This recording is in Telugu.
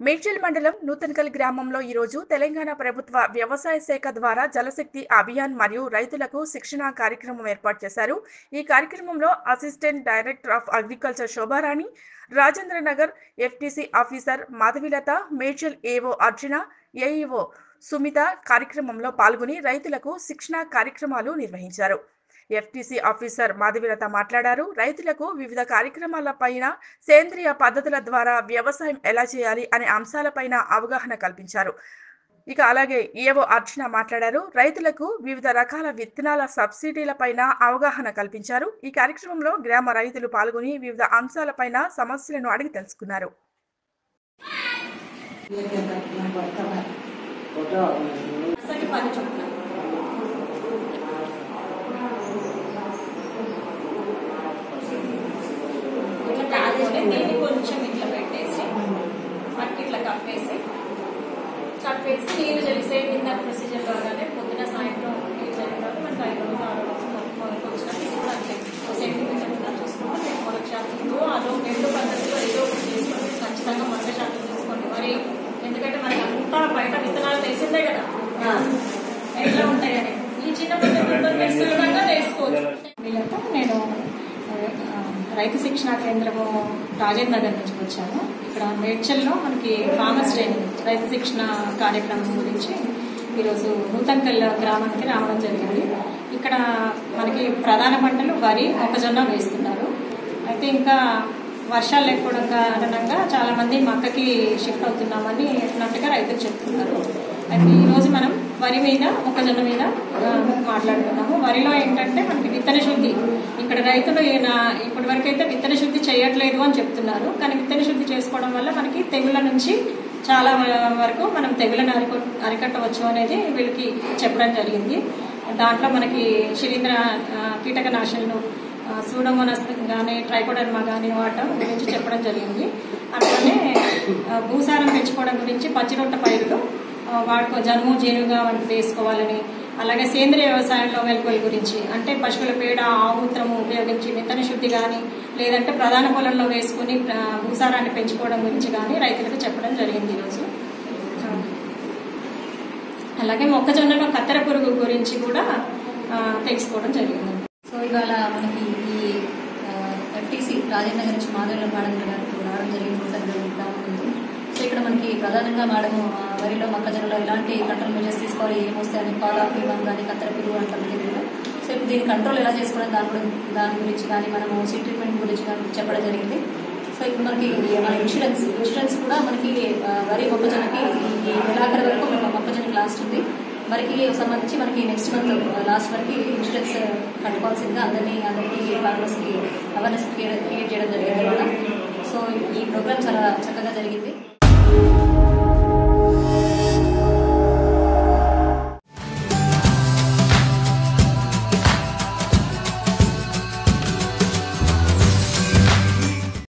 మేడ్చల్ మండలం నూతన్కల్ గ్రామంలో ఈరోజు తెలంగాణ ప్రభుత్వ వ్యవసాయ శాఖ ద్వారా జలశక్తి అభియాన్ మరియు రైతులకు శిక్షణ కార్యక్రమం ఏర్పాటు చేశారు ఈ కార్యక్రమంలో assistant director of agriculture Shobharani Rajendra Nagar FTC officer Madhavilatha Medchal AO Arjuna AEO Sumitha కార్యక్రమంలో పాల్గొని రైతులకు శిక్షణ కార్యక్రమాలు నిర్వహించారు ఎఫ్టీసీ ఆఫీసర్ మాధవిలత మాట్లాడారు రైతులకు వివిధ కార్యక్రమాలపైన సేంద్రియ పద్ధతుల ద్వారా వ్యవసాయం ఎలా చేయాలి అనే అంశాలపైన అవగాహన కల్పించారు ఇక అలాగే ఏవో అర్చన మాట్లాడారు రైతులకు వివిధ రకాల విత్తనాల సబ్సిడీలపైన అవగాహన కల్పించారు ఈ కార్యక్రమంలో గ్రామ రైతులు పాల్గొని వివిధ అంశాలపైన సమస్యలను అడిగి తెలుసుకున్నారు అసలు పది చొప్పున ఇట్లా కాదేసి దీన్ని కొంచెం ఇట్లా పెట్టేసి మట్టి ఇట్లా కప్పేసి కప్పేసి నీళ్ళు చలిసే కింద ప్రొసీజర్ ద్వారానే పొద్దున సాయంత్రం నీళ్ళు చల్లిన తర్వాత మనకి ఐదు రోజులు ఆరు రోజులు మొదటి మొదటి వచ్చిన ఇది కూడా అంతే సెంటీమీటర్ కింద చూసుకుంటే రేపు మొదటి శాతంలో అదో రెండు పద్ధతిలో ఏదో ఒకటి చేసుకోండి ఖచ్చితంగా మొదటి శాతం తీసుకోండి మరి ఎందుకంటే మనకి అంతా బయట విత్తనాలు తెలిసిందే కదా ఎట్లా ఉంటాయని ఈ చిన్న పద్ధతిలో తెలుసుకోవడంగా నేర్చుకోవచ్చు వీళ్ళతో నేను ఆ, రైతు శిక్షణ కేంద్రము రాజేంద్ర నగర్ నుంచి వచ్చాను ఇక్కడ మేడ్చల్లో మనకి ఫార్మర్స్ ట్రైనింగ్ రైతు శిక్షణ కార్యక్రమం గురించి ఈరోజు నూతన్కల్ గ్రామానికి రావడం జరిగింది ఇక్కడ మనకి ప్రధాన పంటలు వరి మొక్కజొన్న వేస్తున్నారు అయితే ఇంకా వర్షాలు లేకపోవడం కారణంగా చాలా మంది మక్కకి షిఫ్ట్ అవుతున్నామని అన్నట్టుగా రైతులు చెప్తున్నారు అయితే ఈ రోజు మనం వరి మీద మొక్కజొన్న మీద ఆ, మాట్లాడుతున్నాము వరిలో ఏంటంటే మనకి విత్తన శుద్ధి ఇక్కడ రైతులు ఈయన ఇప్పటి వరకు అయితే విత్తన శుద్ధి చేయట్లేదు అని చెప్తున్నారు కానీ విత్తన శుద్ధి చేసుకోవడం వల్ల మనకి తెగుళ్ళ నుంచి చాలా వ- వరకు మనం తెగులను అరికొ అరికట్టవచ్చు అనేది వీళ్ళకి చెప్పడం జరిగింది దాంట్లో మనకి శిలీంద్ర ఆ, కీటకనాశనలు సూడోమోనస్ కానీ ట్రైకోడర్మా కానీ వాడటం గురించి చెప్పడం జరిగింది అట్లానే ఆ, భూసారం పెంచుకోవడం గురించి పచ్చిరొట్ట పైరులు ఆ, వాడుకో జనుము జేనుగా వంటి వేసుకోవాలని అలాగే సేంద్రియ వ్యవసాయంలో మెలకువల గురించి అంటే పశువుల పేడ ఆమూత్రము ఉపయోగించి విత్తన శుద్ధి కానీ లేదంటే ప్రధాన పొలంలో వేసుకుని ఆ, భూసారాన్ని పెంచుకోవడం గురించి కానీ రైతులకు చెప్పడం జరిగింది ఈరోజు అలాగే మొక్కజొన్నలో కత్తెర పురుగు గురించి కూడా ఆ, తెలుసుకోవడం జరిగింది సో ఇవాళ మనకి ఈ ఎఫ్టీసీ రాజేంద్ర నుంచి మాధవ మేడం గారు రావడం జరిగింది నూతన గ్రామం నుంచి సో ఇక్కడ మనకి ప్రధానంగా మేడం ఆ, వరిలో మొక్కజొన్నలో ఎలాంటి కంట్రోల్ మెజర్స్ తీసుకోవాలి ఏమొస్తాయని పాల పీమం కానీ కత్తెర పురుగు అంటారు తెలియదు సో ఇప్పుడు దీని కంట్రోల్ ఎలా చేసుకోవడం దాని గురించి దాని గురించి కానీ మనము సీ ట్రీట్మెంట్ గురించి కానీ చెప్పడం జరిగింది సో ఇప్పుడు మనకి మన ఇన్సూరెన్స్ ఇన్సూరెన్స్ కూడా మనకి ఆ, వరి మొక్కజొన్నకి ఈ నెలాఖరు వరకు మన మొక్కజొన్నకి లాస్ట్ ఉంది వరికి సంబంధించి మనకి నెక్స్ట్ మంత్ లాస్ట్ వరకు ఇన్సూరెన్స్ కట్టుకోవాల్సిందిగా అందరినీ అందరికీ ఫార్మర్స్కి అవేర్నెస్ క్రియేట్ చేయడం జరిగింది అనమాట సో ఈ ప్రోగ్రామ్ చాలా చక్కగా జరిగింది